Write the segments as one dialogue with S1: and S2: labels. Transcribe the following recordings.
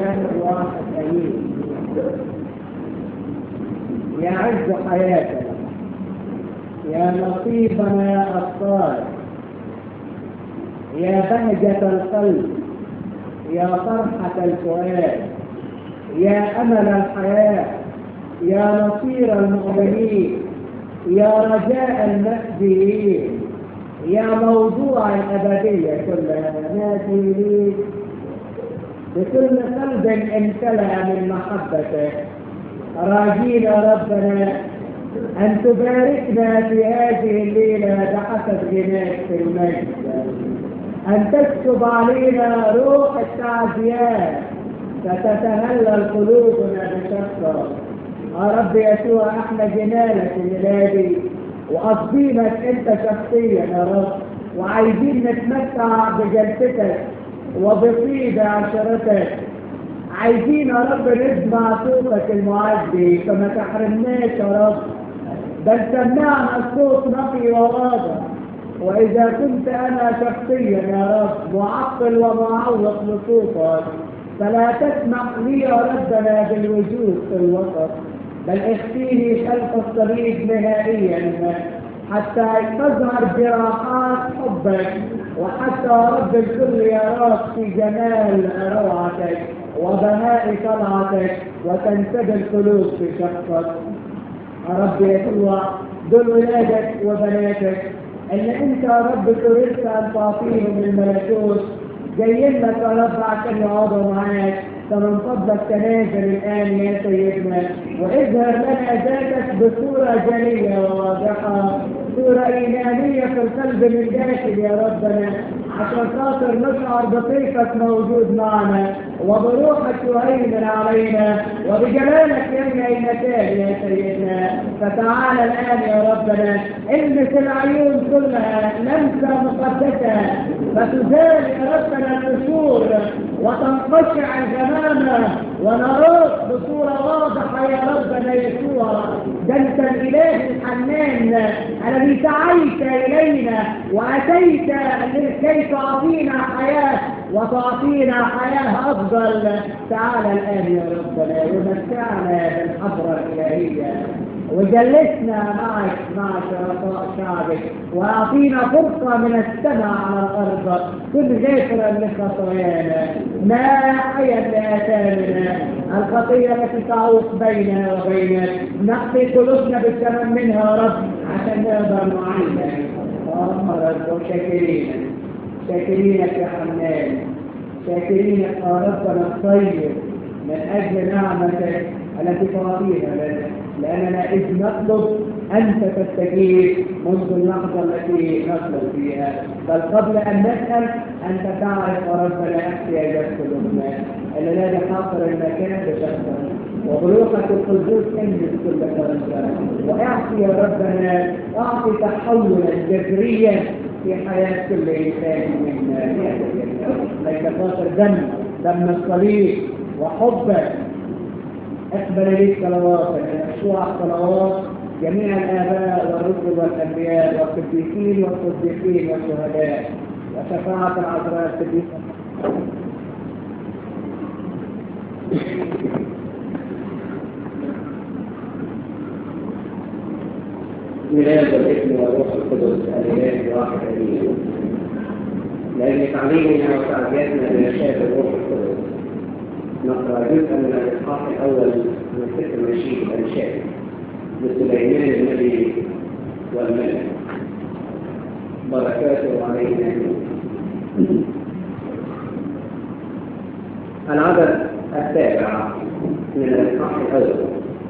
S1: الإله الواحد أمين يا عز حياتنا يا نصيبنا يا أبطال يا بهجة القلب يا فرحة الفؤاد يا أمل الحياة يا نصير المؤمنين يا رجاء المسجدين يا موضوع الأبدية كلها نادي ليك بكل قلب امتلأ من محبتك راجين ربنا أن تباركنا في هذه الليلة بحسب غناك في المجد أن تكتب علينا روح التعزيات فتتهلل قلوبنا بشكرك يا رب يسوع احنا جنالك الميلادي وقصدينك انت شخصيا يا رب وعايزين نتمتع بجلستك وبطيب عشرتك عايزين يا رب نسمع صوتك المعدي فما تحرمناش يا رب بل سمعنا الصوت نقي وواضح واذا كنت انا شخصيا يا رب معطل ومعوق لصوتك فلا تسمح لي يا ربنا بالوجود في الوسط بل اخفيني خلف الصليب نهائيا حتى تظهر جراحات حبك وحتى يا رب الكل يراك في جمال روعتك وبهاء طلعتك وتنتدى القلوب في شخصك يا رب يسوع دول ولادك وبناتك اللي انت يا رب تريد ان تعطيهم الملكوت جايين لك يا رب عشان يقعدوا معاك فمن فضلك تنازل الآن يا سيدنا واظهر لنا ذاتك بصورة جلية وواضحة صورة إيمانية في القلب من داخل يا ربنا عشان خاطر نشعر بطيفك موجود معنا وبروحك يهيمن علينا وبجلالك يمنع المكان يا سيدنا فتعالى الآن يا ربنا المس العيون كلها لمسة مقدسة فتزال يا ربنا القشور وتنقشع الغمامة ونراك بصورة واضحة يا ربنا يسوع ده انت الاله الحنان الذي سعيت الينا واتيت لكي تعطينا حياه وتعطينا حياه افضل تعالى الان يا ربنا ومتعنا بالحضره الالهيه وجلسنا معك مع شرفاء شعبك واعطينا فرصه من السماء على الارض كن غافرا لخطايانا ناحيا لاثامنا الخطيه التي تعوق بيننا وبينك نقي قلوبنا بالثمن منها يا رب عشان نقدر نعينك يا رب وشاكرينك شاكرينك يا حنان شاكرينك يا ربنا الطيب من اجل نعمتك التي تعطينا لنا لأننا إذ نطلب أنت تستجيب منذ اللحظة التي نطلب فيها بل قبل أن نسأل أنت تعرف ربنا احتياجات قلوبنا أن لا نحاصر المكان بشخصا وبروحك القدوس انجز كل فرنسا واعطي يا ربنا اعطي تحولا جذريا في حياة كل إنسان منا لك خاطر دم دم الصليب وحبك اقبل لي صلواتك مشروع صلوات جميع الآباء والرسل والأنبياء والصديقين والصديقين والشهداء وشفاعة العذراء الصديقة
S2: ميلاد والاسم والروح القدس الاله الواحد امين لان تعليمنا وتعزيتنا بنشاط الروح القدس نقرا جزءا من الاصحاح الاول من سفر النشيد الانشاد لسليمان النبي والملك بركاته علينا العدد السابع من الاصحاح الاول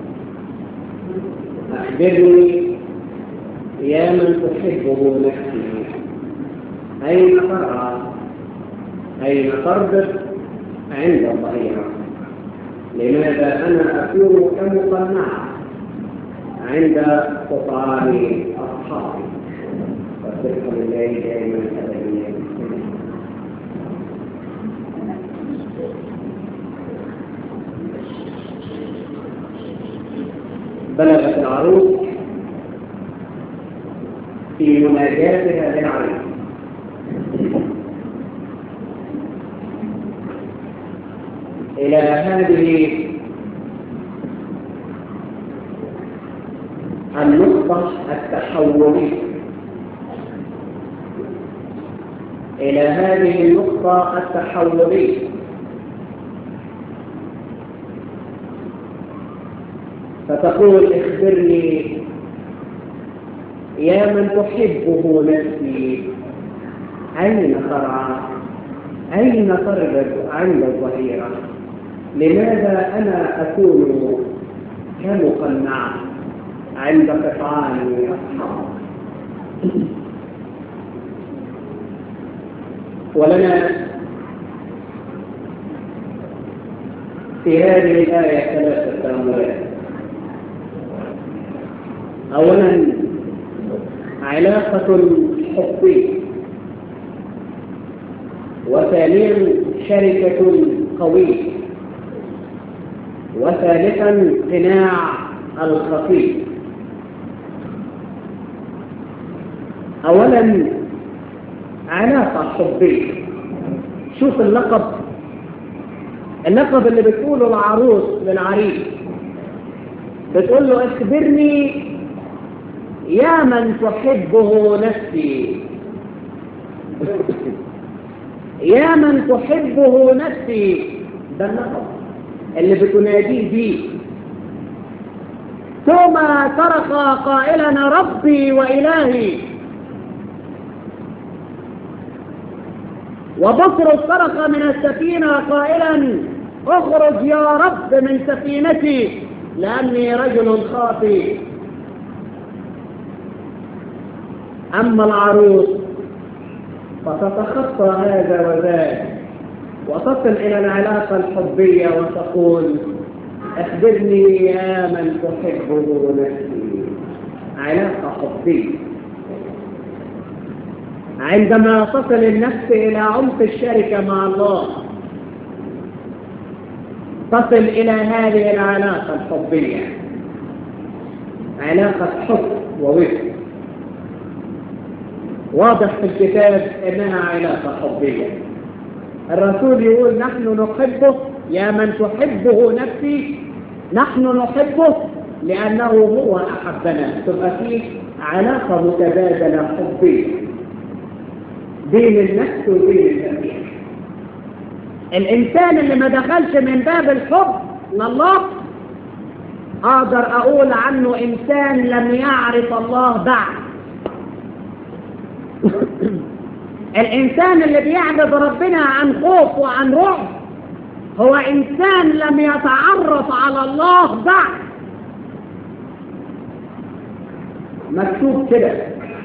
S2: اخبرني يا من تحبه نفسي أين ترعى أين تربط عند الضريعة لماذا أنا أكون كمقنعة عند قطعان أصحابي والصدق لله دائما أبديا بلغت العروس في مناجاتها للعريس إلى هذه النقطة التحولية إلى هذه النقطة التحولية فتقول اخبرني يا من تحبه نفسي أين ترعى أين ترغب عند الظهيرة لماذا أنا أكون كمقنعة عند قطعان أصحاب ولنا في هذه الآية ثلاثة تأملات أولا علاقة حبية وثانيا شركة قوية وثالثا قناع الخطيب أولا علاقة حبية شوف اللقب اللقب اللي بتقوله العروس للعريس بتقول له اخبرني يا من تحبه نفسي يا من تحبه نفسي ده اللقب اللي بتناديه بيه ثم ترك قائلا ربي وإلهي وبطرس صرخ من السفينة قائلا اخرج يا رب من سفينتي لأني رجل خاطئ أما العروس فتتخطى هذا وذاك وتصل إلى العلاقة الحبية وتقول أخبرني يا من تحبه نفسي علاقة حبية عندما تصل النفس إلى عمق الشركة مع الله تصل إلى هذه العلاقة الحبية علاقة حب ووفق واضح في الكتاب انها علاقه حبيه الرسول يقول نحن نحبه يا من تحبه نفسي نحن نحبه لانه هو احبنا تبقى فيه علاقه متبادله حبيه بين النفس وبين الجميع الانسان اللي ما دخلش من باب الحب لله اقدر اقول عنه انسان لم يعرف الله بعد الإنسان اللي بيعبد ربنا عن خوف وعن رعب هو إنسان لم يتعرف على الله بعد مكتوب كده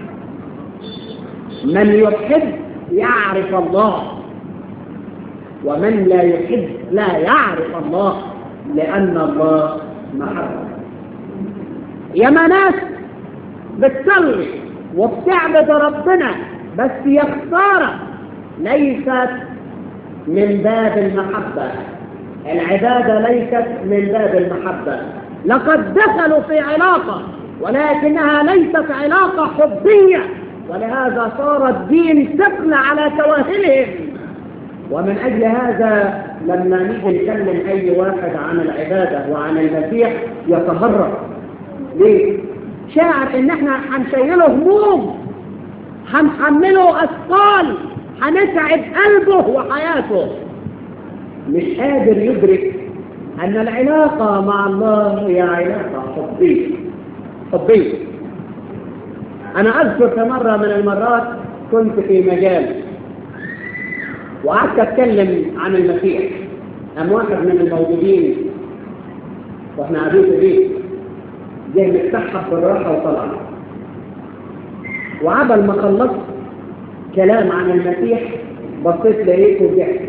S2: من يحب يعرف الله ومن لا يحب لا يعرف الله لأن الله محبة يا ناس بتصلي وبتعبد ربنا بس يا خسارة ليست من باب المحبة العبادة ليست من باب المحبة لقد دخلوا في علاقة ولكنها ليست علاقة حبية ولهذا صار الدين ثقل على كواهلهم ومن أجل هذا لما نيجي نكلم أي واحد عن العبادة وعن المسيح يتهرب ليه؟ شاعر ان احنا هنشيله هموم هنحمله اثقال هنتعب قلبه وحياته مش قادر يدرك ان العلاقة مع الله هي علاقة حبية حبية انا اذكر في مرة من المرات كنت في مجال وقعدت اتكلم عن المسيح قام واحد من الموجودين واحنا قاعدين في بيت جه متسحب بالراحة وطلع وعبل ما خلصت كلام عن المسيح بصيت لقيته ضحك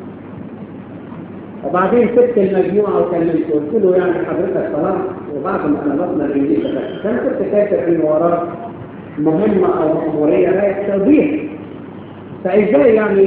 S2: وبعدين سبت المجموعة وكلمته قلت له يعني حضرتك صلاة وبعد ما خلصنا الإنجيل ده كان كنت فاكر إن وراه مهمة أو مأمورية رايح توضيح فإزاي يعني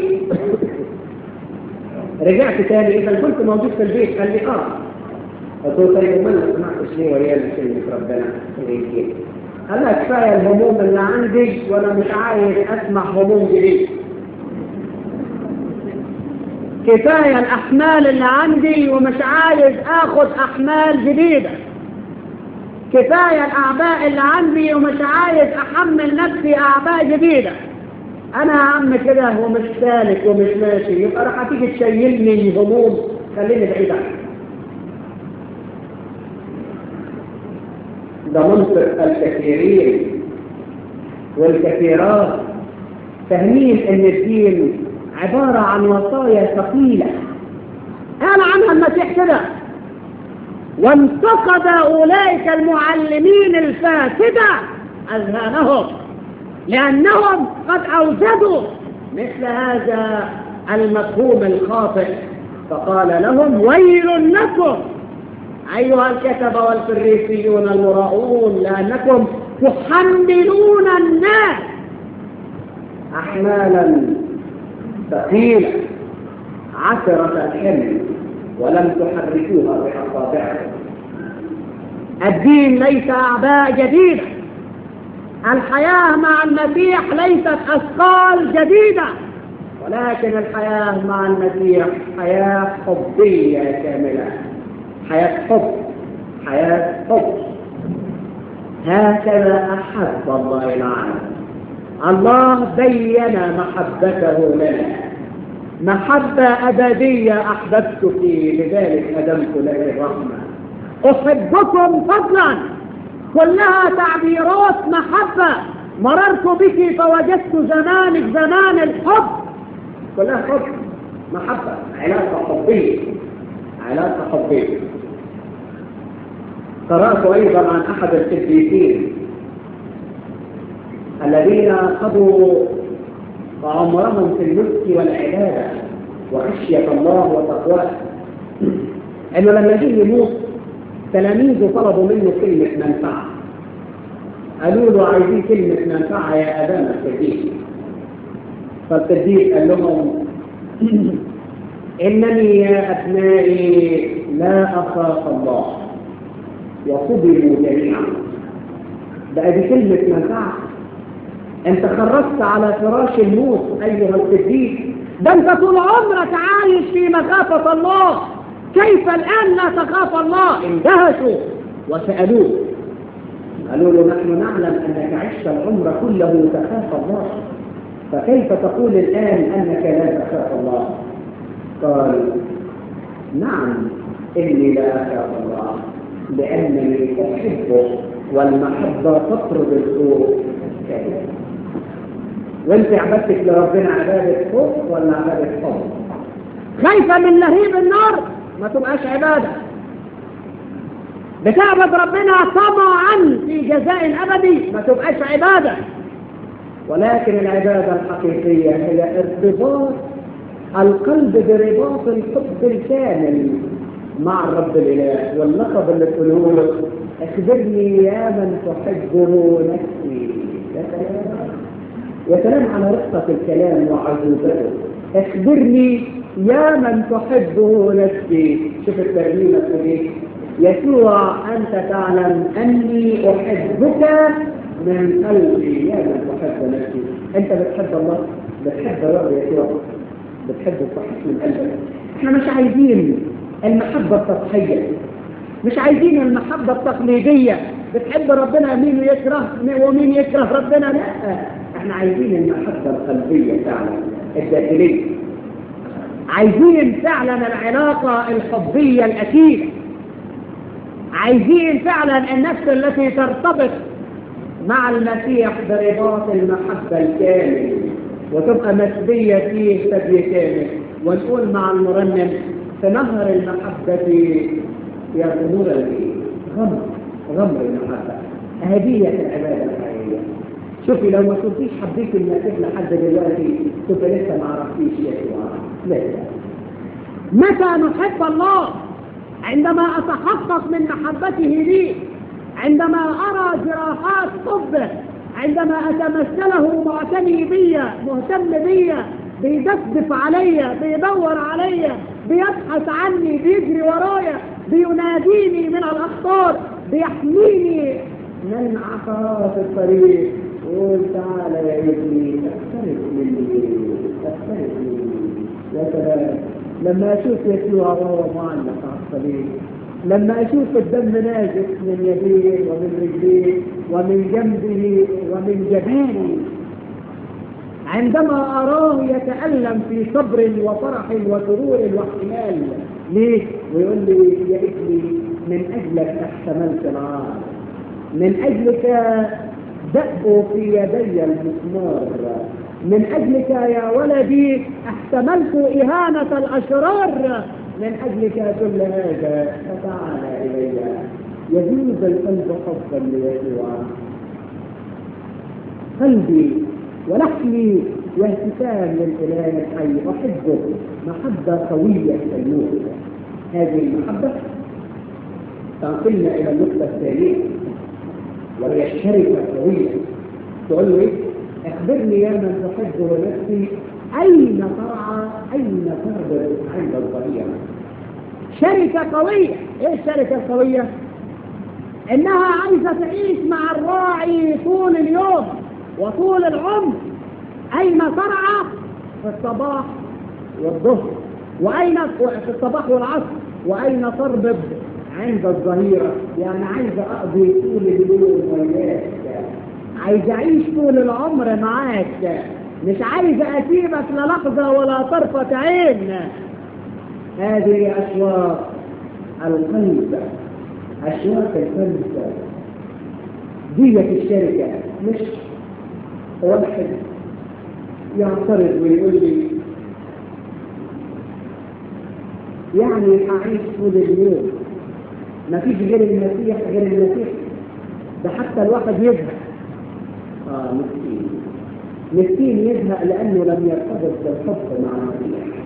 S2: رجعت تاني إذا كنت موجود في البيت قال لي آه قلت له طيب ما أنا سمعتش ليه وريال كلمة ربنا الإنجيل قال لها كفاية الهموم اللي عندي وأنا مش عايز أسمع هموم جديد كفاية الأحمال اللي عندي ومش عايز آخد أحمال جديدة كفاية الأعباء اللي عندي ومش عايز أحمل نفسي أعباء جديدة أنا يا عم كده ومش سالك ومش ماشي يبقى راح تيجي تشيلني هموم خليني بعيد عنك ده منطق الكثيرين والكثيرات فاهمين ان الدين عبارة عن وصايا ثقيلة قال عنها المسيح كده وانتقد أولئك المعلمين الفاسدة أذهانهم لأنهم قد أوجدوا مثل هذا المفهوم الخاطئ فقال لهم ويل لكم أيها الكتبة والفريسيون المراؤون لأنكم تحملون الناس أحمالا ثقيلة عسرة الحمل ولم تحركوها بأصابعكم الدين ليس أعباء جديدة الحياة مع المسيح ليست أثقال جديدة ولكن الحياة مع المسيح حياة حبية كاملة حياة حب حياة حب هكذا أحب الله العالم الله بين محبته لنا محبة أبدية أحببتك لذلك أدمت لك الرحمة أحبكم فضلا كلها تعبيرات محبة مررت بك فوجدت زمانك زمان الحب كلها حب محبة علاقة حبية علاقة حبية قرأت أيضا عن أحد القديسين الذين قضوا عمرهم في النسك والعبادة وخشية الله وتقواه أنه لما جه يموت تلاميذه طلبوا منه كلمة منفعة قالوا له عايزين كلمة منفعة يا أبانا القديس فالقديس قال لهم إنني يا أبنائي لا أخاف الله وصبروا جميعا بقى دي كلمة منفعة انت خرجت على فراش الموت ايها القديس ده انت طول عمرك عايش في مخافة الله كيف الان لا تخاف الله اندهشوا وسألوه قالوا له نحن نعلم انك عشت العمر كله تخاف الله فكيف تقول الان انك لا تخاف الله قال نعم اني لا اخاف الله لانني احبه والمحبه تطرد الخوف كذلك وانت عبادتك لربنا عبادة خوف ولا عبادة حب خايفة من لهيب النار ما تبقاش عبادة بتعبد ربنا طمعا في جزاء أبدي ما تبقاش عبادة ولكن العبادة الحقيقية هي ارتباط القلب برباط الحب الكامل مع الرب الإله واللقب اللي تقوله له اخبرني يا من تحبه نفسي يا سلام يا سلام على رقة الكلام وعذوبته اخبرني يا من تحبه نفسي شوف الترجمة ايه يسوع أنت تعلم أني أحبك من قلبي يا من تحب نفسي أنت بتحب الله بتحب الرب يسوع بتحبه صحيح من قلبك احنا مش عايزين المحبة السطحية مش عايزين المحبة التقليدية بتحب ربنا مين يكره ومين يكره ربنا لا احنا عايزين المحبة القلبية فعلا الداخلية عايزين فعلا العلاقة الحبية الأكيدة عايزين فعلا النفس التي ترتبط مع المسيح برباط المحبة الكامل وتبقى مسبية فيه سبي كامل ونقول مع المرنم في نهر المحبة يغمر لي غمر غمر المحبة هدية العبادة الحقيقية شوفي لو ما كنتيش حبيت المسيح لحد دلوقتي كنت لسه ما عرفتيش يسوع لسه متى نحب الله عندما اتحقق من محبته لي عندما ارى جراحات حبه عندما اتمثله معتني بيا مهتم بيا بيدفدف عليا بيدور عليا بيبحث عني بيجري ورايا بيناديني من الاخطار بيحميني من عقارات الطريق قول تعالى يا ابني اقترب مني اقترب مني يا سلام
S1: لما أشوف يسوع وهو معلق على الصليب لما أشوف الدم نازف من يديه ومن رجليه ومن جنبه ومن جبينه عندما أراه يتألم في صبر وفرح وسرور واحتمال ليه؟ ويقول لي يا ابني من أجلك احتملت العار من أجلك دقوا في يدي المسمار من أجلك يا ولدي احتملت إهانة الأشرار من أجلك كل هذا فتعال إلي يزيد القلب حبا ليسوع قلبي ولحمي واهتفال للإله الحي أحبه محبة قوية كالموت هذه المحبة تنقلنا إلى النقطة الثانية وهي الشركة قوية تقول له إيه؟ اخبرني يا من تحبه نفسي أين ترعى أين تربط عند الضريع شركة قوية إيه الشركة القوية؟ إنها عايزة تعيش مع الراعي طول اليوم وطول العمر أين ترعى في الصباح والظهر وأين في الصباح والعصر وأين تربط عند الظهيرة يعني عايز أقضي طول اليوم وياك عايز أعيش طول العمر معاك مش عايز أسيبك للحظة ولا طرفة عين هذه أشواق القلب أشواق القلب دية الشركة مش واحد يعترض ويقول لي يعني هعيش طول اليوم ما فيش غير المسيح غير المسيح ده حتى الواحد يزهق اه مسكين مسكين يزهق لانه لم يرتبط بالحب مع المسيح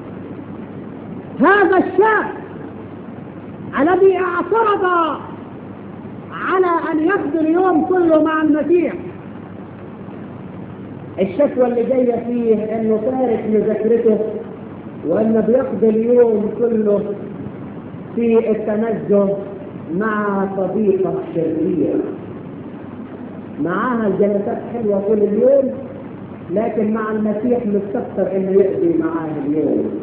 S1: هذا الشاب الذي اعترض على ان يقضي اليوم كله مع المسيح الشكوى اللي جايه فيه انه تارك مذاكرته وانه بيقضي اليوم كله في التنزه مع صديقة شريرة معاها الجلسات حلوة طول اليوم لكن مع المسيح مستكثر انه يقضي معاه اليوم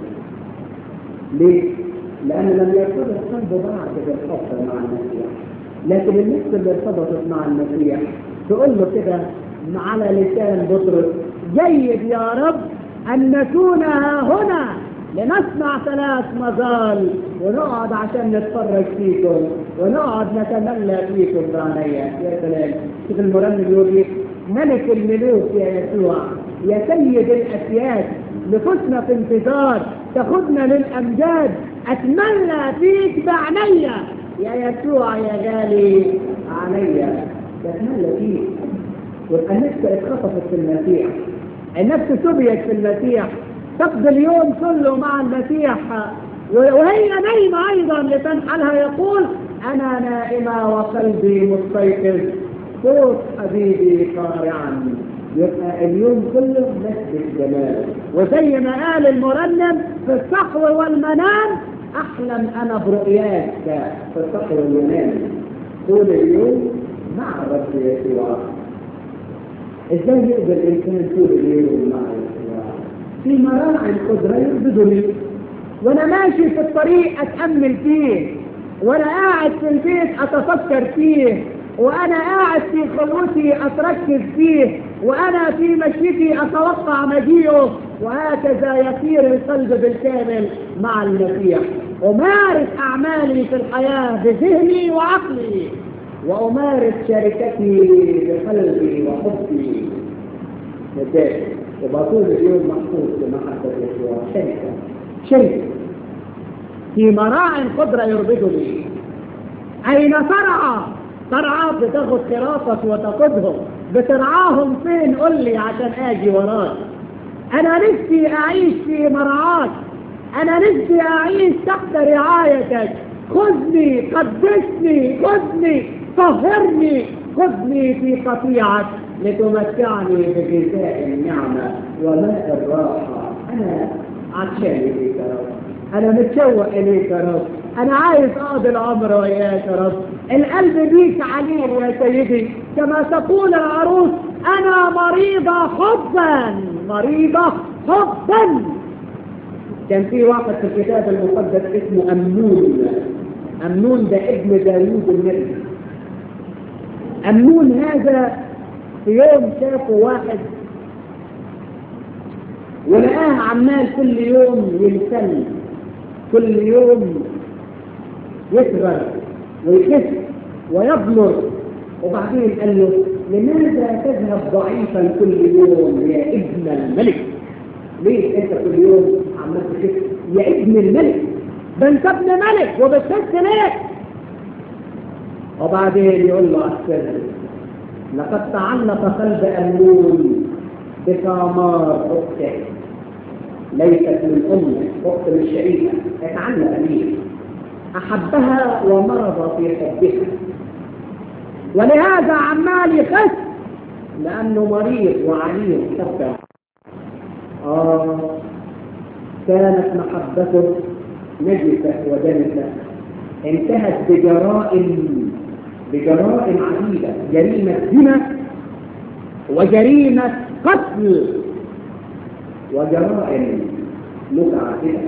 S1: ليه؟ لأن لم يرتبط قلبه بعد بالحب مع المسيح لكن النفس اللي ارتبطت مع المسيح تقول له كده على لسان بطرس جيد يا رب أن نكون ها هنا لنصنع ثلاث مظال ونقعد عشان نتفرج فيكم ونقعد نتملى فيكم بعناية يا سلام شوف المرنم يقول لك ملك الملوك يا يسوع يا سيد الأسياد نفوسنا في انتظار تاخدنا للأمجاد أتملى فيك بعناية يا يسوع يا غالي عليا تتملى فيك يبقى النفس اتخطفت في المسيح النفس سبيت في المسيح تقضي اليوم كله مع المسيح وهي نايمة أيضا لتنحلها يقول أنا نائمة وقلبي مستيقظ صوت حبيبي قارعا يبقى اليوم كله نفس الجمال وزي ما قال المرنم في الصحو والمنام أحلم أنا برؤياك في الصحو والمنام طول اليوم مع الرب يسوع ازاي يقدر الانسان طول اليوم مع يسوع في مراعي القدرة يربدني وانا ماشي في الطريق اتأمل فيه وانا قاعد في البيت اتفكر فيه وانا قاعد في خلوتي اتركز فيه وانا في مشيتي اتوقع مجيئه وهكذا يسير القلب بالكامل مع المسيح امارس اعمالي في الحياة بذهني وعقلي وامارس شركتي بقلبي وحبي نتائج يبقى طول اليوم محفوظ بمحبة يسوع شركة شركة في مراع قدرة يربطني أين ترعى؟ ترعى بتاخد خرافك وتقودهم بترعاهم فين قل لي عشان اجي وراك انا نفسي اعيش في مرعاك انا نفسي اعيش تحت رعايتك خذني قدسني خذني طهرني خذني في قطيعك لتمتعني بغذاء النعمة وماء الراحة أنا عطشان إليك يا رب أنا متشوق إليك يا رب أنا عايز أقضي العمر وياك يا رب القلب بيك عليل يا سيدي كما تقول العروس أنا مريضة حبا مريضة حبا
S2: كان في واحد في الكتاب المقدس اسمه أمنون أمنون ده ابن داوود النبي أمنون هذا في يوم شافه واحد ولقاه عمال كل يوم يمتل كل يوم يصغر ويخف ويضمر وبعدين قال له لماذا تذهب ضعيفا كل يوم يا ابن الملك ليه انت كل يوم عمال تخف يا ابن الملك ده انت ابن ملك وبتخس ليه وبعدين يقول له أكثر لقد تعلق قلب أمنون بثمار أخته ليست من أمه أخت من شريكة اتعلق بيه أحبها ومرض في حبها ولهذا عمال يخس لأنه مريض وعليم حبه آه كانت محبته نجسة ودنسة انتهت بجرائم بجرائم عديدة جريمة زنا وجريمة قتل وجرائم متعددة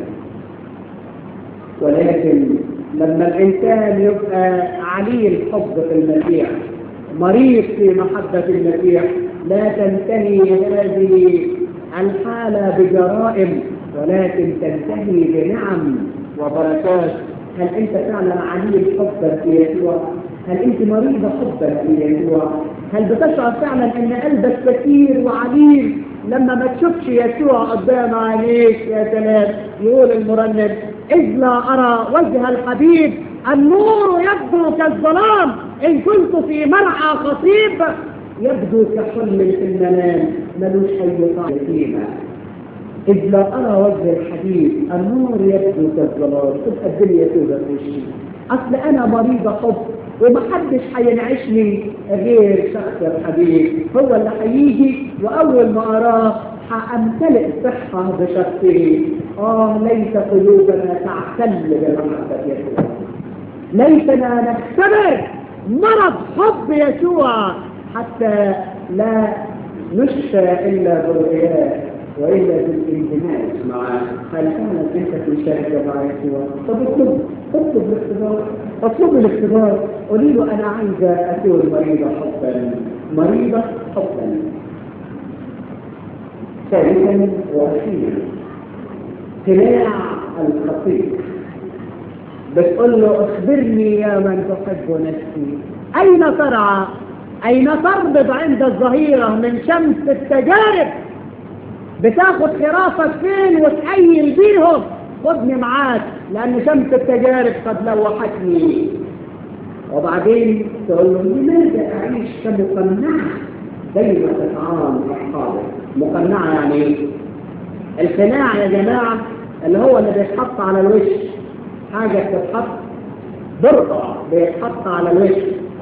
S2: ولكن لما الإنسان يبقى عليه الحب في المسيح مريض في محبة المسيح لا تنتهي هذه الحالة بجرائم ولكن تنتهي بنعم وبركات هل أنت فعلا عليل حبا في يسوع؟ هل أنت مريضة حبا في يسوع؟ هل بتشعر فعلا أن قلبك كثير وعليل لما ما تشوفش يسوع قدام عينيك يا سلام يقول المرنم إذ لا أرى وجه الحبيب النور يبدو كالظلام إن كنت في مرعى خطيب يبدو كحلم في المنام ملوش أي طعم فيها إذ لا أرى وجه الحبيب النور يبدو كالظلام تبقى الدنيا سودة في وشي أصل أنا مريضة حب ومحدش هينعشني غير شخص الحبيب هو اللي هيجي وأول ما أراه هأمتلئ صحة بشخصه آه ليس قلوبنا تعتل بمحبة يسوع ليتنا نختبر مرض حب يسوع حتى لا نشفى إلا بالرياء وإلا بالانتماس معه هل كانت أنت في شركة مع يسوع طب اطلب اطلب الاختبار اطلب الاختبار قولي له أنا عايزة أكون مريضة حبا مريضة حبا ثالثا واخيرا قناع الخطير بتقول له اخبرني يا من تحب نفسي اين ترعى اين تربض عند الظهيره من شمس التجارب بتاخد خرافك فين وتحيل بيهم خدني معاك لان شمس التجارب قد لوحتني وبعدين تقول له لماذا اعيش كمقنعه بين قطعان اصحابك مقنعه يعني ايه القناع يا جماعه اللي هو اللي بيتحط على الوش حاجه بتتحط برقع بيتحط على الوش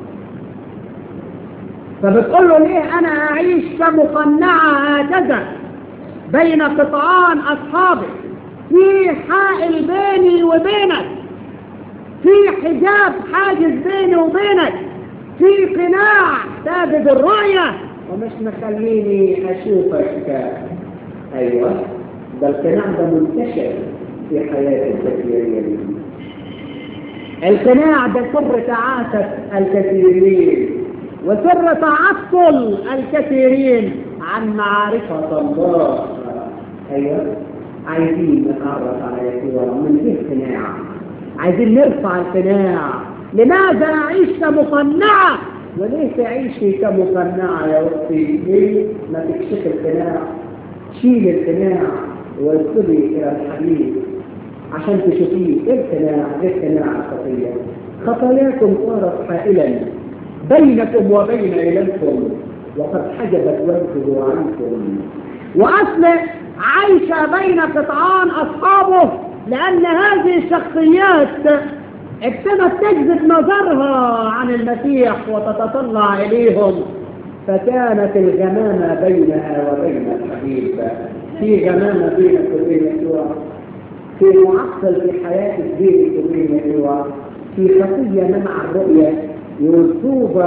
S2: فبتقول له ليه انا اعيش كمقنعه هكذا بين قطعان اصحابي في حائل بيني وبينك في حجاب حاجز بيني وبينك في قناع سادد الرؤية ومش مخليني اشوفك ايوه ده القناع ده منتشر في حياة الكثيرين القناع ده سر تعاسة الكثيرين وسر تعطل الكثيرين عن معرفة الله ايوه عايزين نتعرف على يسوع من غير قناع عايزين نرفع القناع لماذا نعيش كمقنعة وليه تعيشي كمقنعة يا أختي ليه ما تكشف القناع شيل القناع وادخلي إلى الحبيب عشان تشوفيه ايه القناع ايه القناع الخطية خطاياكم صارت حائلا بينكم وبين إلهكم وقد حجبت وجهه عنكم وأصل عايشة بين قطعان أصحابه لأن هذه الشخصيات ابتدت تجذب نظرها عن المسيح وتتطلع إليهم فكانت الغمامة بينها وبين الحبيب في غمامة بينك وبين يسوع في معطل في حياتك بينك وبين يسوع في خطية منع الرؤية يقول طوبى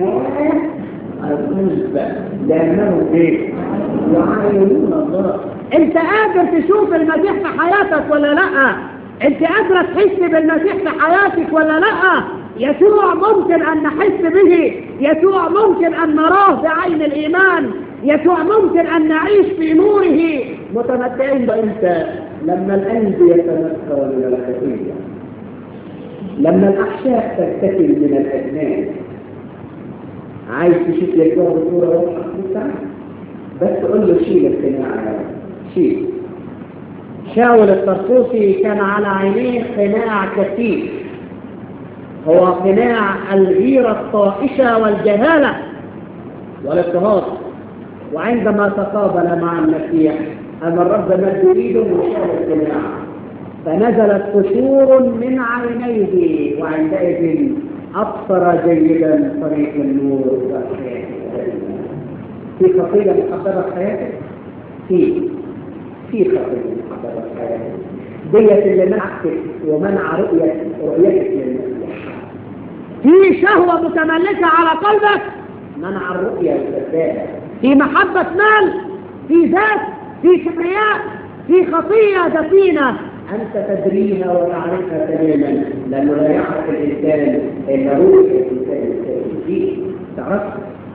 S2: لأنفاق القلب لأنه إيه؟ يعاينون الله انت قادر تشوف المسيح في حياتك ولا لا انت قادرة تحس بالمسيح في حياتك ولا لا يسوع ممكن ان نحس به يسوع ممكن ان نراه بعين الايمان يسوع ممكن ان نعيش في نوره متمتعين بامتى لما القلب يتنكر من الخطيه لما الاحشاء ترتكب من الاجنان عايز تشوف يسوع بصوره واضحه بتاعك بس قول له شيل القناع شيل شاول الطرطوسي كان على عينيه قناع كثير هو قناع الغيرة الطائشة والجهالة والاضطهاد وعندما تقابل مع المسيح أن الرب مد إيده وشال القناع فنزلت قشور من عينيه وعندئذ أبصر جيدا طريق النور والحياة في خطيئة محببة في حياتك؟ في في خطيئة محببة في حياتك ديت اللي منعتك ومنع رؤية رؤيتك للمسيح في شهوة متملكة على قلبك منع الرؤية الكذابة في محبة مال في ذات في كبرياء في خطية دفينة أنت تدريها وتعرفها تماما لأنه لا يعرف الإنسان إلا رؤية الإنسان الكذب تعرفها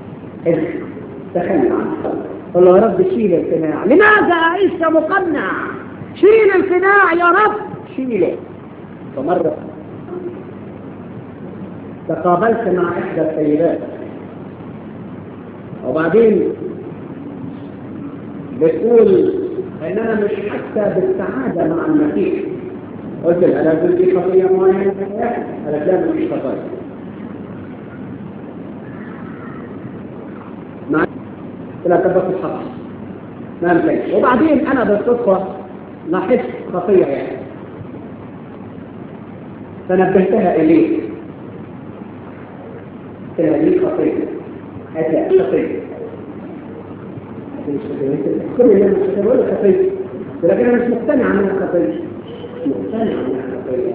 S2: تخلى عنها قل له يا رب شيل القناع لماذا أعيش مقنع شيل القناع يا رب شيله فمرة تقابلت مع إحدى السيدات وبعدين بتقول ان انا مش حاسه بالسعاده مع المسيح قلت لها لازم في خطيه معينه في حياتي قالت لا مفيش خطايا مع قلت لها طب الحق ما يمكنش وبعدين انا بالصدفه لاحظت خطيه يعني فنبهتها اليه قلت لها دي خطيه هذا خطيه كل اللي مش بقول خطيه لكن انا مش مقتنع انها خطيه مش مقتنع انها خطيه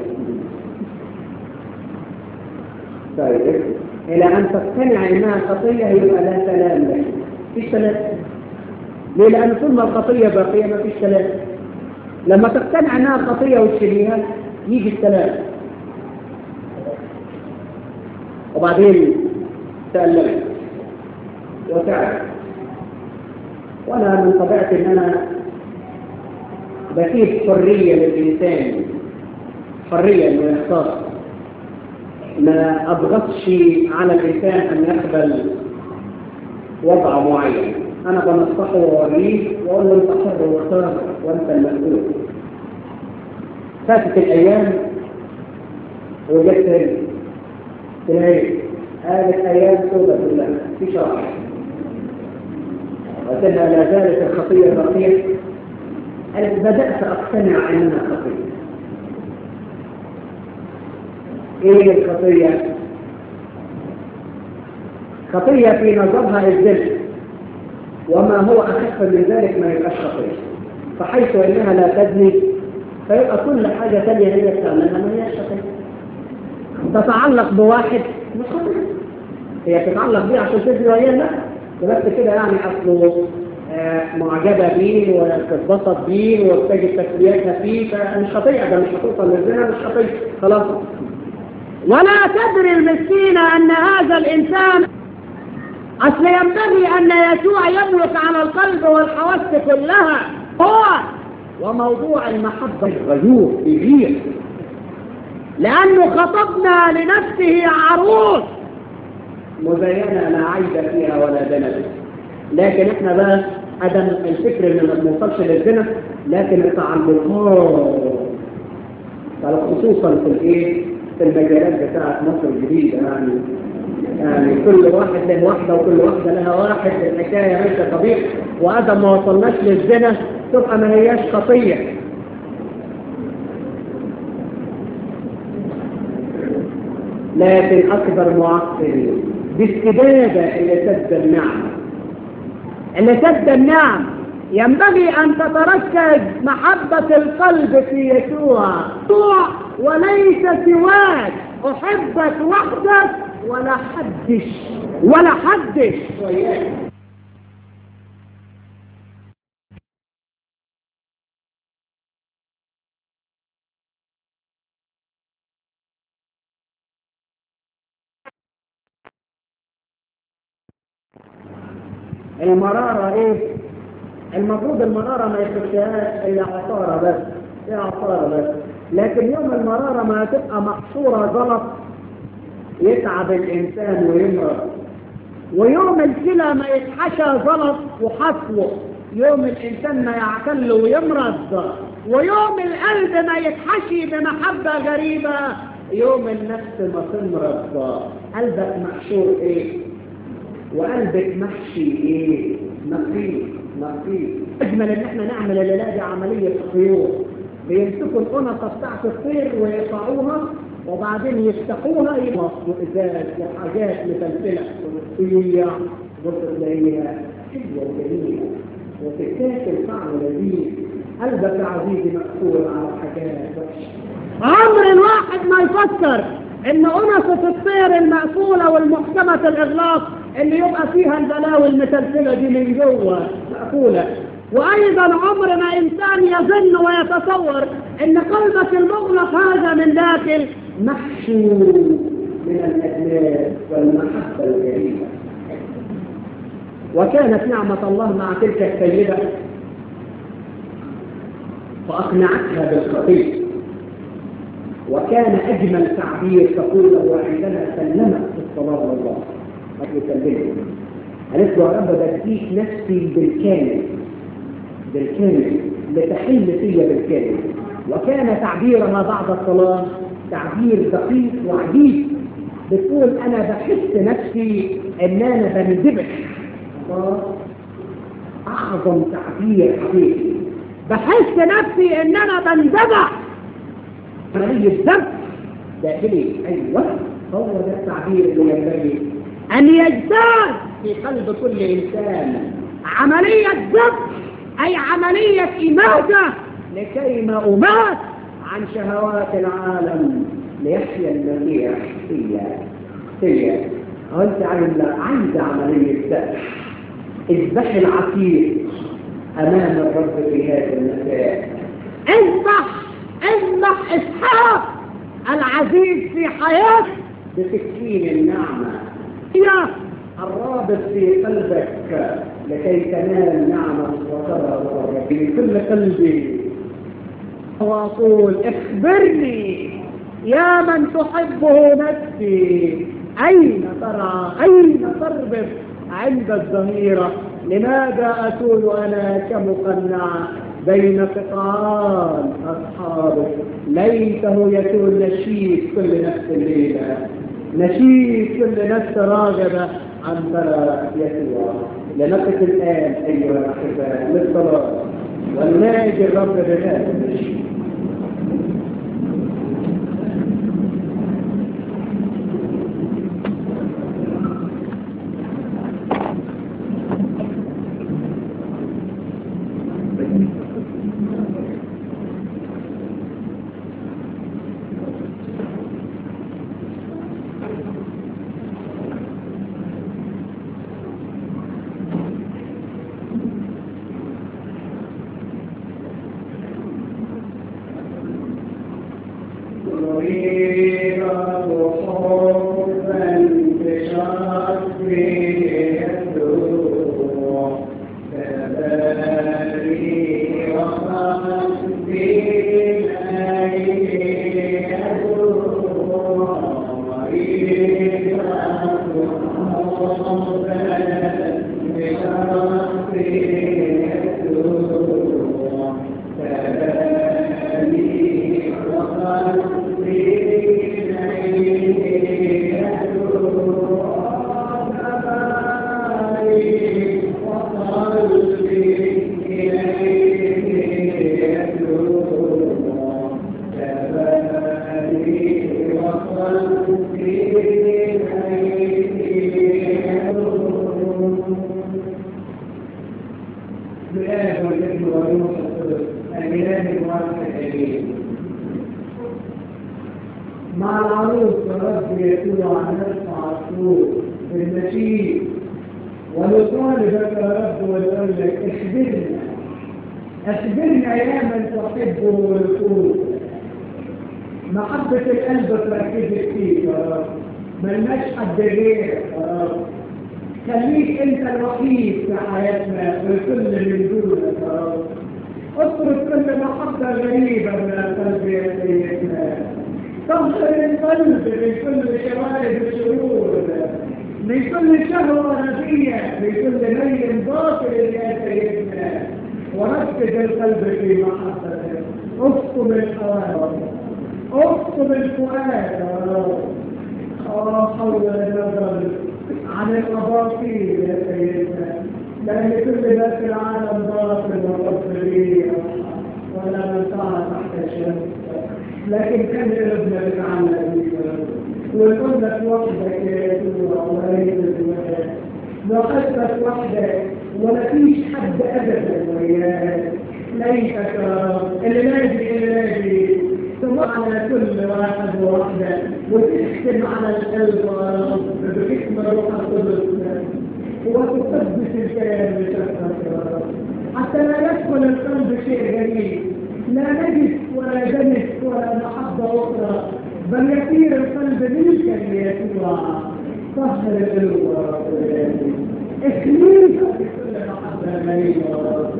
S2: طيب الى ان تقتنع انها خطيه يبقى لا سلام لك مفيش سلام ليه لان طول ما الخطيه باقيه مفيش سلام لما تقتنع انها خطيه وتشيليها يجي السلام وبعدين تألمت وتعب وانا من طبيعتي ان انا بسيب حرية للإنسان حرية انه يختار ما أضغطش على الإنسان أن يقبل وضع معين أنا بنصحه وأوريه وأقول له أنت حر واختار وأنت المسؤول فاتت الأيام وجدت هنا تلاقي هذه أيام سودة كلها في شرع وتنها لا زالت الخطية باقية قالت بدأت أقتنع أنها خطية إيه الخطية؟ خطية في نظرها الذل وما هو أخف من ذلك ما يبقاش خطية فحيث أنها لا تزني فيبقى كل حاجة ثانية هي بتعملها ما هياش خطية تتعلق بواحد مش خطية هي تتعلق بيه عشان تزني وهي لا بس كده يعني أصله آه معجبة بيه وتتبسط بيه وتجد تسليتها فيه فمش خطيئة ده مش هتوصل للزنا مش خطيئة خلاص ولا تدري المسكينة أن هذا الإنسان أصل ينبغي أن يسوع يملك على القلب والحواس كلها هو وموضوع المحبة الغيور يغير لأنه خطبنا لنفسه عروس مزينة لا عيب فيها ولا دنس لكن احنا بقى عدم الفكر ان ما بنوصلش للزنا لكن التعلقات خصوصا في الايه في المجالات بتاعت مصر الجديدة يعني يعني كل واحد له واحدة وكل واحدة لها واحد الحكاية ماشية طبيعي وأدم ما وصلناش للزنا تبقى ما هياش خطية لكن أكبر معقل باستبادة اللي سد النعم اللي سد النعم ينبغي أن تتركز محبة القلب في يسوع يسوع وليس سواك أحبك وحدك ولا حدش ولا حدش المرارة ايه المفروض المرارة ما يخشهاش الا عصارة بس ايه عصارة بس لكن يوم المرارة ما تبقى محصورة زلط يتعب الانسان ويمرض ويوم الكلى ما يتحشى زلط وحصله يوم الانسان ما يعتل ويمرض ويوم القلب ما يتحشي بمحبة غريبة يوم النفس ما تمرض قلبك محشور ايه وقلبك محشي ايه نقي نقي اجمل ان احنا نعمل الليله دي عمليه خيوط بيمسكوا القنطه بتاعت الطير ويقطعوها وبعدين يفتحوها يبصوا ازاز وحاجات متلتله وصيه بص تلاقيها حلوه وجميله وتتاكل طعم لذيذ قلبك يا عزيزي مقفول على حاجات وحشه عمر الواحد ما يفكر ان انصة الطير المقفولة والمحكمة الاغلاق اللي يبقى فيها البلاوي المتلتلة دي من جوه مقفولة وايضا عمر ما انسان يظن ويتصور ان قلبك المغلق هذا من داخل محشور من الاجناس والمحبة الجميلة وكانت نعمة الله مع تلك السيدة فأقنعتها بالخطيئة وكان أجمل تعبير تقوله عندما سلمت في الصلاة لله يسلمه قالت له يا رب بديك نفسي بالكامل بالكامل لتحل فيا بالكامل وكان تعبيرها بعد الصلاة تعبير دقيق وعجيب بتقول أنا بحس نفسي إن أنا بنذبح أعظم تعبير حقيقي بحس نفسي إن أنا بنذبح عملية ذبح داخلي أيوة هو ده التعبير اللي ينبغي أن يجتاز في قلب كل إنسان عملية ذبح أي عملية إماتة لكي ما أمات عن شهوات العالم ليحيا المسيح فيا فيا قلت عايز عايز عملية ذبح اذبح العتيق أمام الرب في هذا المساء اذبح اذبح اسحاق العزيز في حياتك بسكين النعمة هي الرابط في قلبك لكي تنال نعمة وترى في كل قلبي وأقول اخبرني يا من تحبه نفسي أين ترى أين تربط عند الظهيرة لماذا أكون أنا كمقنعة بين قطعان أصحابه ليته يكون نشيد كل نفس الليلة نشيد كل نفس راغبة عن ترى يسوع لنقف الآن أيها الأحباء للصلاة ونناجي الرب بهذا النشيد مع العروس ورب يسوع نرفع الصوت بالنشيد ونطالبك يا رب ونقول لك اخبرنا اخبرنا يا من تحبه ويقول محبة القلب تركزت فيك يا رب ملناش حد غيرك يا رب
S1: خليك انت الوحيد في حياتنا والكل من دونك يا رب اطرد كل محبة غريبة من القلب يا سيدنا طهر القلب من كل شوائب الشرور من كل شهوة نفية من كل ميل باطل يا سيدنا وركز القلب في محبتك اصطم الحوادث اصطم الفؤاد يا رب اه حول النظر عن الاباطيل يا سيدنا لان كل ما في العالم باطل وقصرية ولا منفعة تحت الشمس لكن كان قلبنا بتعلق بيك وقلبك وحدك يا يسوع وليس الوحدك وقلبك وحدك ولا فيش حد ابدا وياك ليتك يا رب اللي ناجي اللي ناجي تمر على كل واحد وواحدة وتختم على القلب يا رب بحكم روح القدس وتقدس الكلام بشكلك يا رب حتى لا يدخل القلب شيء غريب لا نجس ولا دنس ولا محبة أخرى بل يسير القلب ملكا ليسوع طهر القلب يا رب اخليك بكل محبة غريبة يا رب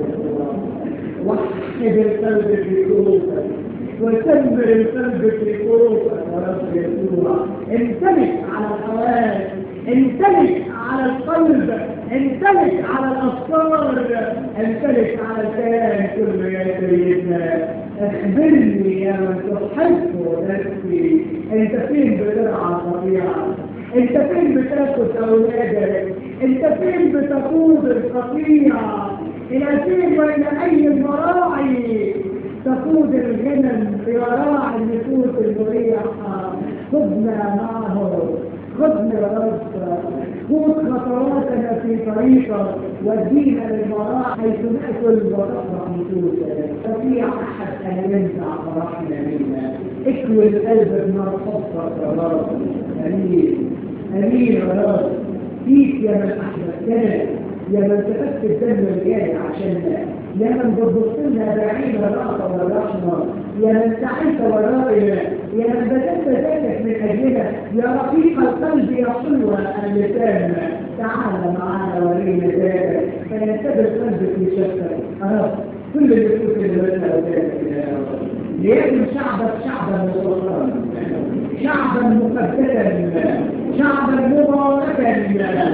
S1: وحد القلب في قلوبك وسمر القلب في قلوبك يا رب يسوع امتلك على الحواس امتلك على القلب امتلك على الافكار امتلك على الكيان كله يا سيدنا اخبرني يا من تحب نفسي انت فين بترعى الطبيعه انت فين بتاخد اولادك انت فين بتقود القطيع الى فين بين اي المراعي تقود الغنم في وراء النفوس المريحه خذنا معه خذنا يا رب خذ خطواتنا في طريقك ودينا للمراء حيث ناكل وتفرح نفوسنا تستطيع احد ان ينزع فرحنا منا اكوي القلب بنار حبك يا رب امين امين يا رب فيك يا من احببتنا يا من سفكت الدم الجاري عشاننا يا من بتبص لنا بعين الرأفة والرحمة يا من سعيت ورائنا يا من بذلت ذاتك من أجلنا يا رقيق القلب يا حلوة اللسان تعال معنا ورينا ذاتك فينتبه القلب في شكك يا رب كل النفوس اللي بدنا ذاتك يا رب ليكن شعبك شعبا مصطفى شعبا مقدسا شعبا مباركا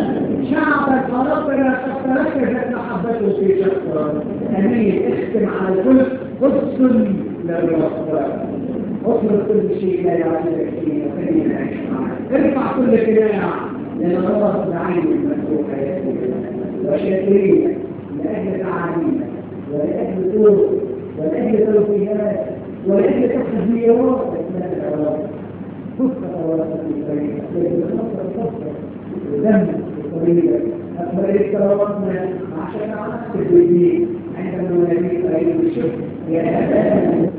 S1: شعبا خلقنا قد تركزت محبته في شخصه امين اختم على الكل قدس للرب اطلب كل شيء لا يعجبك فيه وخلينا نعيش معك ارفع كل كناع للغرض بعين المفتوحه يا سيدنا وشاكرين لاجل تعاليمك ولاجل طرق ولاجل توفيقات ولاجل تحديات اسمك يا رب خذ خطواتك في طريقك لكن خطوه خطوه ودم في طريقك أكبر اختراقنا عشان نعرف بالدين عندما نبي قريب الشكر يا أبانا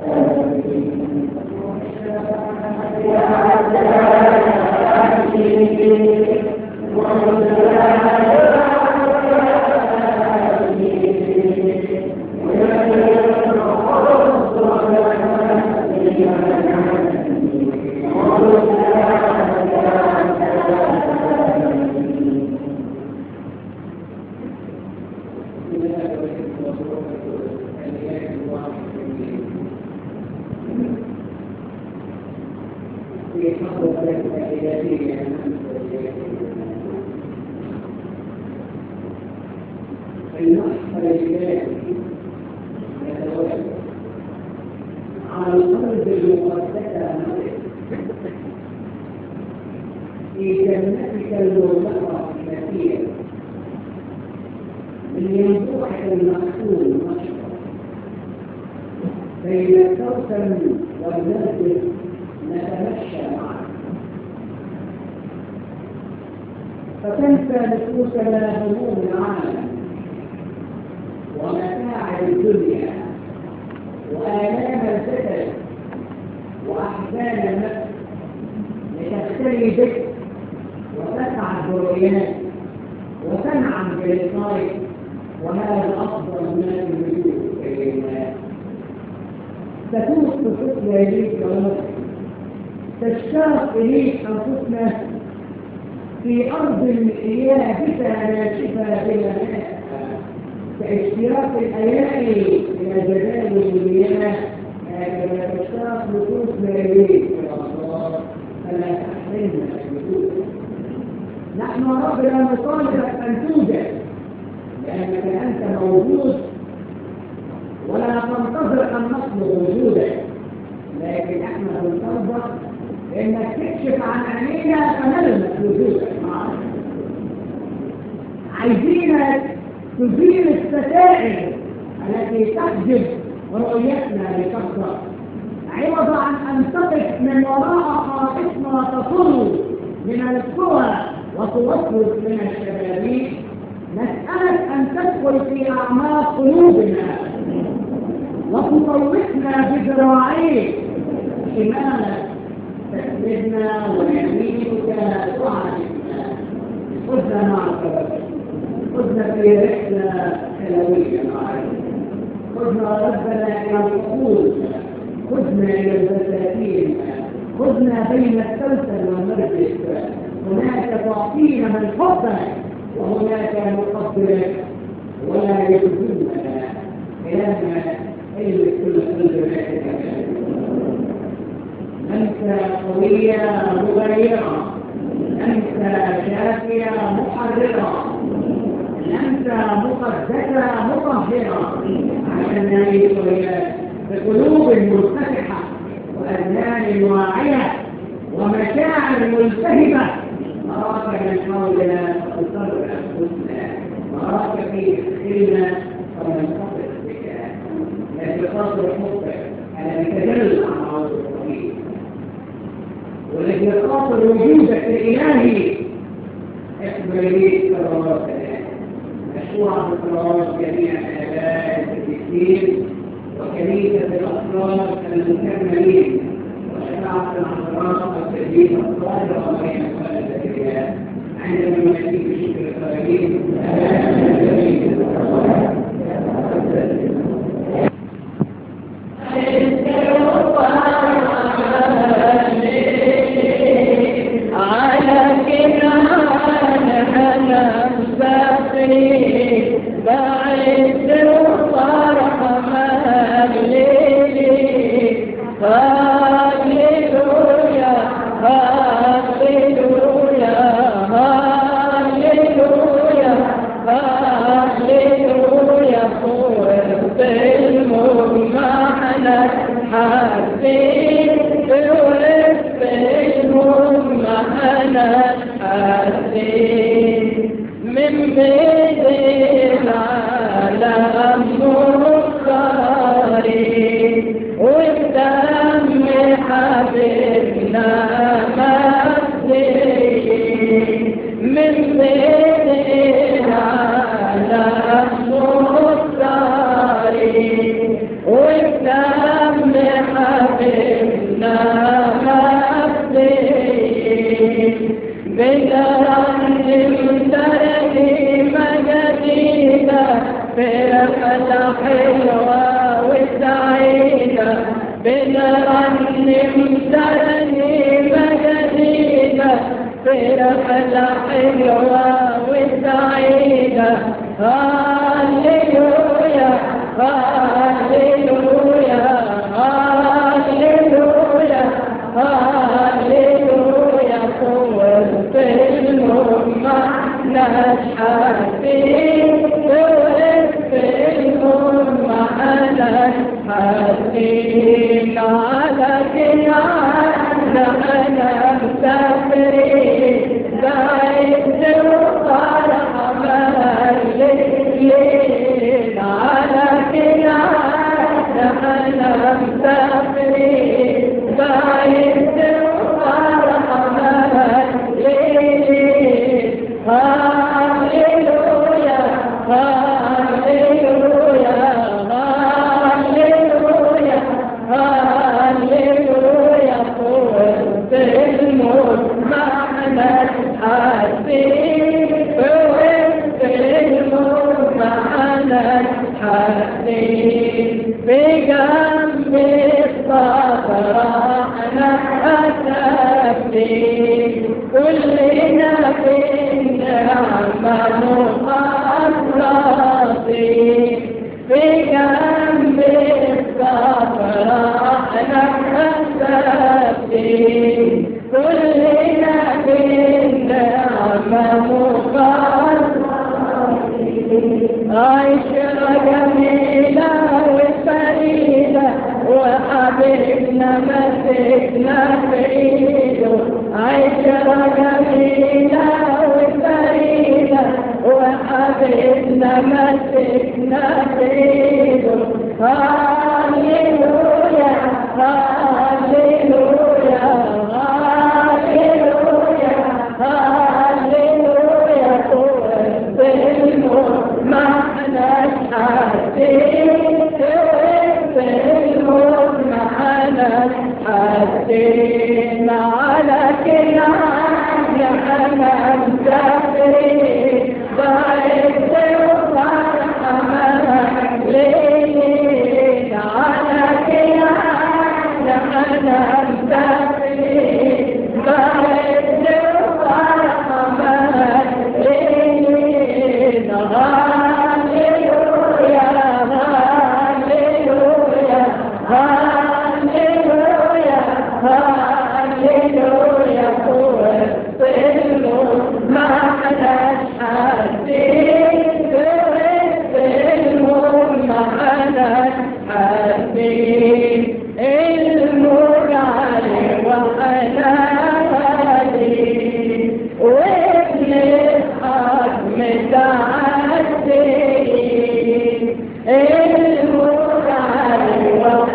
S1: فتنسى نفوسنا هموم العالم ومتاع الدنيا وآلام الجسد وأحزان النفس لتختلي بك وتسعد برؤياك وتنعم بلقائك وهذا أفضل ما في الوجود إلينا تتوق بحسن إليك ونفسك تشتاق إليك أنفسنا في أرض يابسة ناشفة بلا ماء كاشتراك الأيادي إلى جبال المياه كما تشتاق نفوس ليليك يا الله فلا تحرمنا النفوس نحن رب لا نطالبك أن توجد لأنك أنت موجود ولا تنتظر أن نطلب وجودك لكن احنا بنطلبك انك تكشف عن عينينا فنلمس وجودك معنا عايزينك تزيل الستائر التي تحجب رؤيتنا لشخصك عوض عن ان تقف من وراء حائطنا تطل من القوى وتوسوس من الشبابيك نسألك أن تدخل في أعماق قلوبنا وتطوقنا بذراعيك شمالك تسندنا ويمينك تعرفنا خذنا معك خذنا في رحلة حلوية معك خذنا ربنا إلى الحقول خذنا إلى البساتين خذنا بين السلسل والمرجس هناك تعطينا من حبك وهناك نقدرك ولا يجوزنا إلهنا إلا كل قلب أنت قوية مغيرة أنت شافية محررة أنت مقدسة مطهرة عشان نعيش وياك بقلوب مرتفعة وأذهان واعية ومشاعر ملتهبة نراك من حولنا فتصر أنفسنا نراك في خيرنا وننتقل بك لكن خاطر حبك أنا بتجلى عن عوض الطريق والذي خاطر وجودك الإلهي اقبل لي كراماتنا مشروع بكرامات جميع الآباء الكثير وكنيسة الأطفال المكملين وشفاعة العذراء والتدين الصالح وبين الزكريا عندما نأتي بشكر الخارجين
S3: كلنا في جنب الصفراء نحسبتي كلنا بالنعمة مقررين عشرة جميلة وفريدة وحبيبنا مسكنا في ايده عشرة جميلة وفريدة وحبيبنا مسكنا في ايده هاليلويا هاليلويا هاليلويا هاليلويا وسط الموت ما احناش حاسين وسط الموت ما احناش حاسين على كده احنا مسافرين بعد وفرحة ليلين على كده احنا مسافرين بعد وفرحة ليلين هاليلويا هاليلويا هاليلويا هاليلويا وسط الموت ما حداش حاسين وسط الموت ما حداش حاسين الموت علي وحناني وابن اسحاق متعدين الموت علي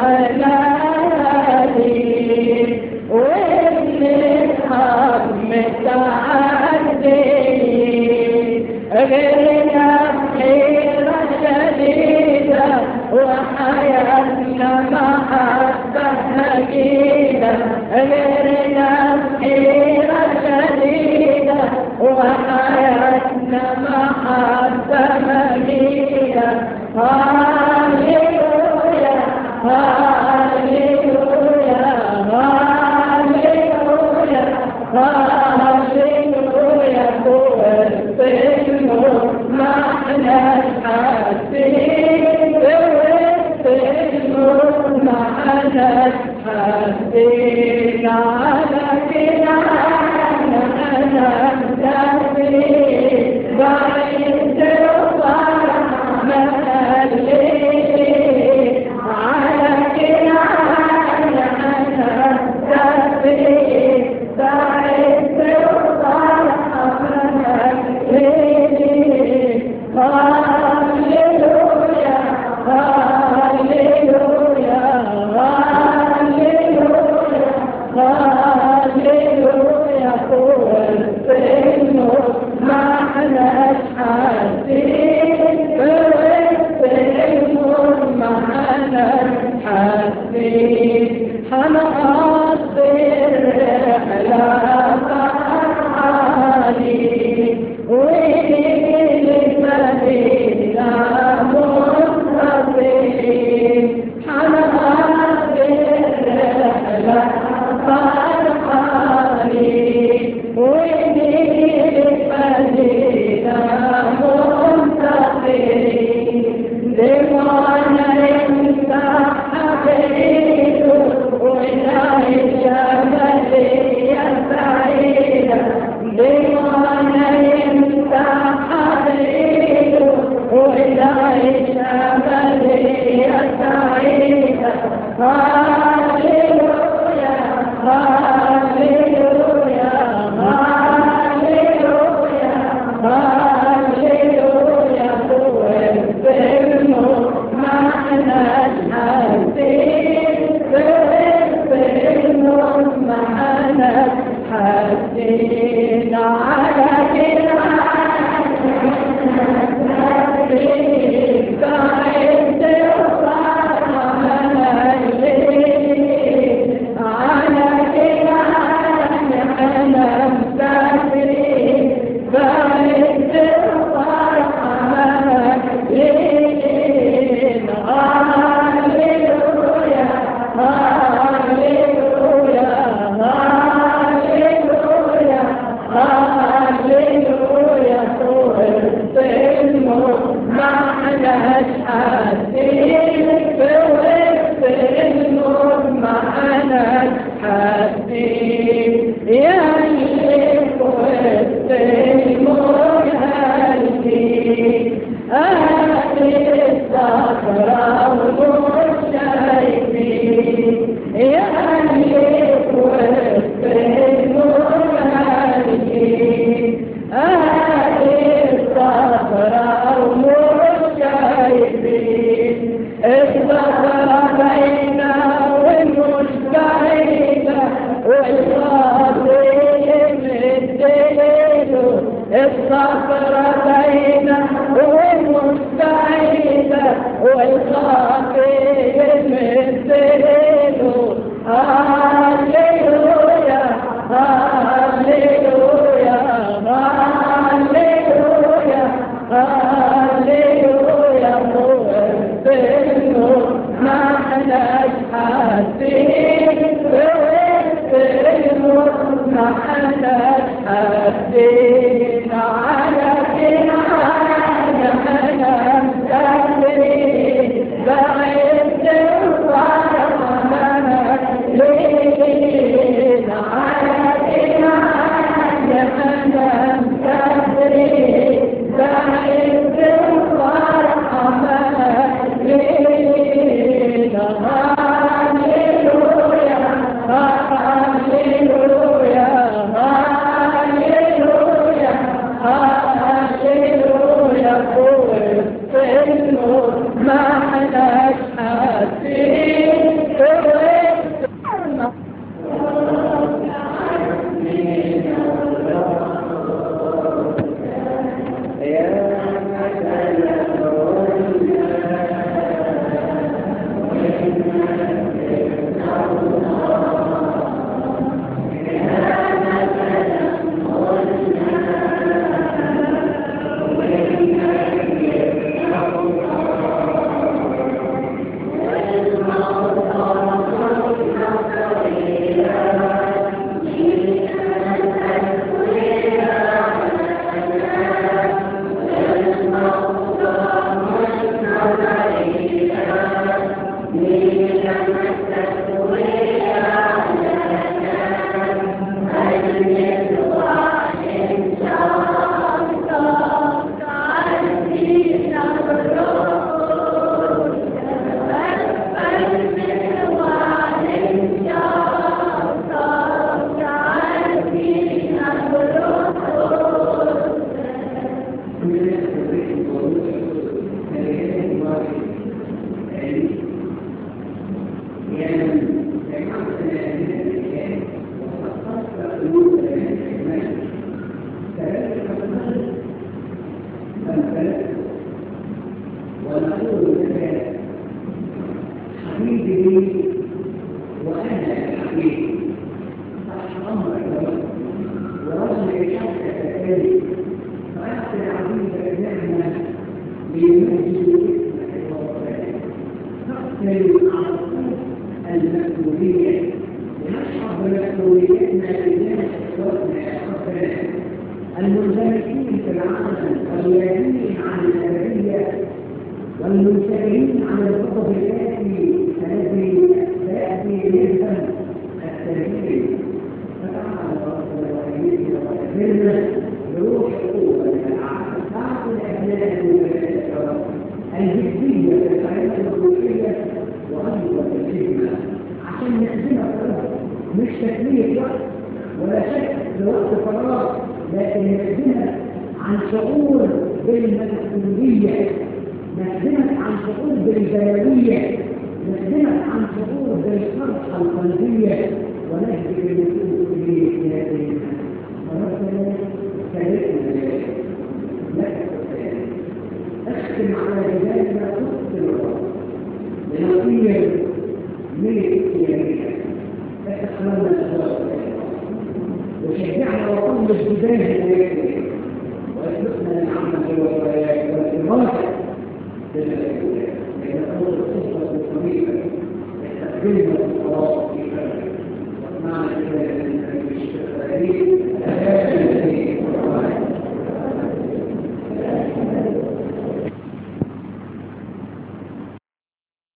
S3: وحناني وابن اسحاق متعدين غيرنا بحيرة شديدة وحياتنا محبة مجيدة غيرنا بحيرة شديدة وحياتنا محبة مجيدة هاليلويا هاليلويا هاليلويا هاليلويا وسط الموت ما احناش حاسين وسط الموت ما احناش حاسين على كده انا مسافرين بعيد وفرحة مليين على كده انا مسافرين بعيد وفرحة مليين هاليلويا هاليلويا هاليلويا هاليلويا وسط الموت ما احناش حاسين وسط الموت ما احناش حاسين هنقضي الرحلة فرحانين ونيجي المدينة منتصرين هنقضي الرحلة فرحانين ونيجي المدينة منتصرين دموعنا يمسح حبيبه ونعيش مليا سعيدة دموعنا يمسح حبيبه ونعيش مليا سعيدة هاليلويا هاليلويا هاليلويا هاليلويا وسط الموت ما احناش حاسين وسط الموت ما احناش حاسين على كده بعد وفرحة مليين على كده انا مسافرين بعد وفرحة مليين هاليلويا الصخرة بينا والمش بعيدة والخاطئ مديله الصخرة بينا والمش بعيدة والخاطئ مديله هاليلويا هاليلويا هاليلويا هاليلويا وانتنو ما احناش حاسين وانتنو ما احناش حاسين على كنعان احنا مسافرين بعيد الظلمة ليل على كنعان احنا مسافرين بعيد الظلمة ليل هاليلويا هاليلويا هاليلويا هاليلويا فوق النور ما احناش حاسين
S1: ونقول لك حبيبي لي وانا حبيبي صح امرك ورجل يشكك تكالي فاحسن عبيدك نعمه ليمجد اسمك ووفاك نقتل على طول المسؤوليه ونشعر بمسؤوليتنا تجاه اخواتنا يا اخواتنا المنزلقين في العالم واللاهين عن الابديه والمنشغلين عن الغضب الآتي الذي سيأتي بإذن التغيير فتعالى ربنا وأكبرنا بروح قوة من العالم بعض الأبناء الجدية في الحياة الروحية وأيضا الخدمة عشان نخدمها مش تكليف وقت ولا شك لوقت فراغ لكن نخدمها عن شعور بالمسؤولية نخدمك عن شعور بالجلالية نخدمك عن شعور بالفرحة القلبية ونهدي النفوس إليك يا سيدنا وربنا سيدنا لك اختم على ذلك تقتل الرب لنصير ملك يمينك اتخلنا الصلاة وشجعنا وقم الجبال إليك واسلكنا العمل والإرادة لأن الأمر الخطة الطريقة يستخدمها الصلاة